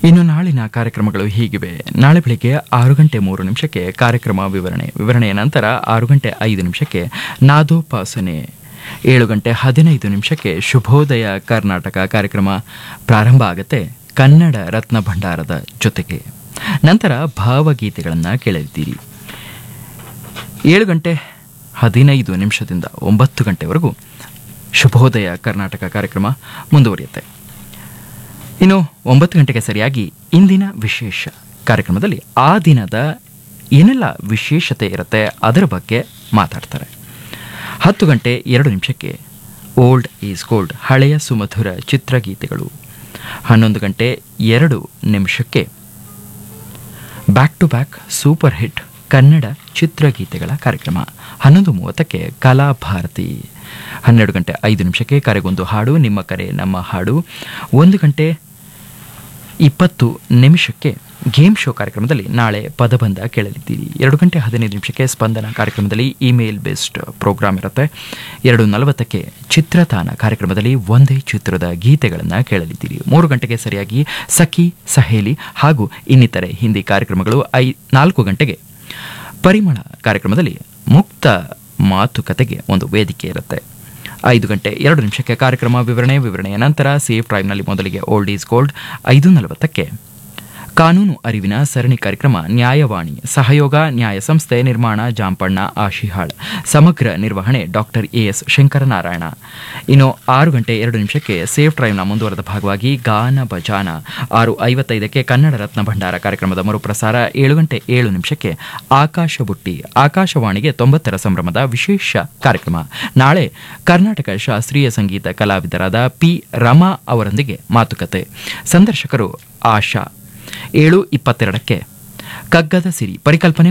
ಇನ್ನು ನಾಳಿನ ಕಾರ್ಯಕ್ರಮಗಳು ಹೀಗಿವೆ ನಾಳೆ ಬೆಳಿಗ್ಗೆ ಆರು ಗಂಟೆ ಮೂರು ನಿಮಿಷಕ್ಕೆ ಕಾರ್ಯಕ್ರಮ ವಿವರಣೆ ವಿವರಣೆಯ ನಂತರ ಆರು ಗಂಟೆ ಐದು ನಿಮಿಷಕ್ಕೆ ನಾದೋಪಾಸನೆ ಏಳು ಗಂಟೆ ಹದಿನೈದು ನಿಮಿಷಕ್ಕೆ ಶುಭೋದಯ ಕರ್ನಾಟಕ ಕಾರ್ಯಕ್ರಮ ಪ್ರಾರಂಭ ಆಗುತ್ತೆ ಕನ್ನಡ ರತ್ನ ಭಂಡಾರದ ಜೊತೆಗೆ ನಂತರ ಭಾವಗೀತೆಗಳನ್ನು ಕೇಳಲಿದ್ದೀರಿ ಏಳು ಗಂಟೆ ಹದಿನೈದು ನಿಮಿಷದಿಂದ ಒಂಬತ್ತು ಗಂಟೆವರೆಗೂ ಶುಭೋದಯ ಕರ್ನಾಟಕ ಕಾರ್ಯಕ್ರಮ ಮುಂದುವರಿಯುತ್ತೆ ಇನ್ನು ಒಂಬತ್ತು ಗಂಟೆಗೆ ಸರಿಯಾಗಿ ಇಂದಿನ ವಿಶೇಷ ಕಾರ್ಯಕ್ರಮದಲ್ಲಿ ಆ ದಿನದ ಏನೆಲ್ಲ ವಿಶೇಷತೆ ಇರುತ್ತೆ ಅದರ ಬಗ್ಗೆ ಮಾತಾಡ್ತಾರೆ ಹತ್ತು ಗಂಟೆ ಎರಡು ನಿಮಿಷಕ್ಕೆ ಓಲ್ಡ್ ಈಸ್ ಗೋಲ್ಡ್ ಹಳೆಯ ಸುಮಧುರ ಚಿತ್ರಗೀತೆಗಳು ಹನ್ನೊಂದು ಗಂಟೆ ಎರಡು ನಿಮಿಷಕ್ಕೆ back to back super hit Kannada ಚಿತ್ರಗೀತೆಗಳ ಕಾರ್ಯಕ್ರಮ ಹನ್ನೊಂದು ಮೂವತ್ತಕ್ಕೆ ಕಲಾಭಾರತಿ ಹನ್ನೆರಡು ಗಂಟೆ ಐದು ನಿಮಿಷಕ್ಕೆ ಕರೆಗೊಂದು ಹಾಡು ನಿಮ್ಮ ಕರೆ ನಮ್ಮ ಹಾಡು ಒಂದು ಗಂಟೆ ಇಪ್ಪತ್ತು ನಿಮಿಷಕ್ಕೆ ಗೇಮ್ ಶೋ ಕಾರ್ಯಕ್ರಮದಲ್ಲಿ ನಾಳೆ ಪದಬಂಧ ಕೇಳಲಿದ್ದೀರಿ ಎರಡು ಗಂಟೆ ಹದಿನೈದು ನಿಮಿಷಕ್ಕೆ ಸ್ಪಂದನ ಕಾರ್ಯಕ್ರಮದಲ್ಲಿ ಇಮೇಲ್ ಬೇಸ್ಡ್ ಪ್ರೋಗ್ರಾಮ್ ಇರುತ್ತೆ ಎರಡು ನಲವತ್ತಕ್ಕೆ ಚಿತ್ರತಾನ ಕಾರ್ಯಕ್ರಮದಲ್ಲಿ ಒಂದೇ ಚಿತ್ರದ ಗೀತೆಗಳನ್ನು ಕೇಳಲಿದ್ದೀರಿ ಮೂರು ಗಂಟೆಗೆ ಸರಿಯಾಗಿ ಸಖಿ ಸಹೇಲಿ ಹಾಗೂ ಇನ್ನಿತರೆ ಹಿಂದಿ ಕಾರ್ಯಕ್ರಮಗಳು ಐ ನಾಲ್ಕು ಗಂಟೆಗೆ ಪರಿಮಳ ಕಾರ್ಯಕ್ರಮದಲ್ಲಿ ಮುಕ್ತ ಮಾತುಕತೆಗೆ ಒಂದು ವೇದಿಕೆ ಇರುತ್ತೆ ಐದು ಗಂಟೆ ಎರಡು ನಿಮಿಷಕ್ಕೆ ಕಾರ್ಯಕ್ರಮ ವಿವರಣೆ ವಿವರಣೆಯ ನಂತರ ಸೇಫ್ ಡ್ರೈವ್ನಲ್ಲಿ ಮೊದಲಿಗೆ ಓಲ್ಡ್ ಈಸ್ ಗೋಲ್ಡ್ ಐದು ನಲವತ್ತಕ್ಕೆ ಕಾನೂನು ಅರಿವಿನ ಸರಣಿ ಕಾರ್ಯಕ್ರಮ ನ್ಯಾಯವಾಣಿ ಸಹಯೋಗ ನ್ಯಾಯ ಸಂಸ್ಥೆ ನಿರ್ಮಾಣ ಜಾಂಪಣ್ಣ ಆಶಿಹಾಳ್ ಸಮಗ್ರ ನಿರ್ವಹಣೆ ಡಾಕ್ಟರ್ ಎಎಸ್ ಶಂಕರನಾರಾಯಣ ಇನ್ನು ಆರು ಗಂಟೆ ಎರಡು ನಿಮಿಷಕ್ಕೆ ಸೇಫ್ ಡ್ರೈವ್ನ ಮುಂದುವರೆದ ಭಾಗವಾಗಿ ಗಾನ ಬಜಾನ ಆರು ಐವತ್ತೈದಕ್ಕೆ ಕನ್ನಡ ರತ್ನ ಭಂಡಾರ ಕಾರ್ಯಕ್ರಮದ ಮರುಪ್ರಸಾರ ಏಳು ಗಂಟೆ ಏಳು ನಿಮಿಷಕ್ಕೆ ಆಕಾಶ ಬುಟ್ಟಿ ಆಕಾಶವಾಣಿಗೆ ತೊಂಬತ್ತರ ಸಂಭ್ರಮದ ವಿಶೇಷ ಕಾರ್ಯಕ್ರಮ ನಾಳೆ ಕರ್ನಾಟಕ ಶಾಸ್ತ್ರೀಯ ಸಂಗೀತ ಕಲಾವಿದರಾದ ಪಿ ರಮಾ ಅವರೊಂದಿಗೆ ಮಾತುಕತೆ ಸಂದರ್ಶಕರು ಆಶಾ ಏಳು ಇಪ್ಪತ್ತೆರಡಕ್ಕೆ ಕಗ್ಗದ ಸಿರಿ ಪರಿಕಲ್ಪನೆ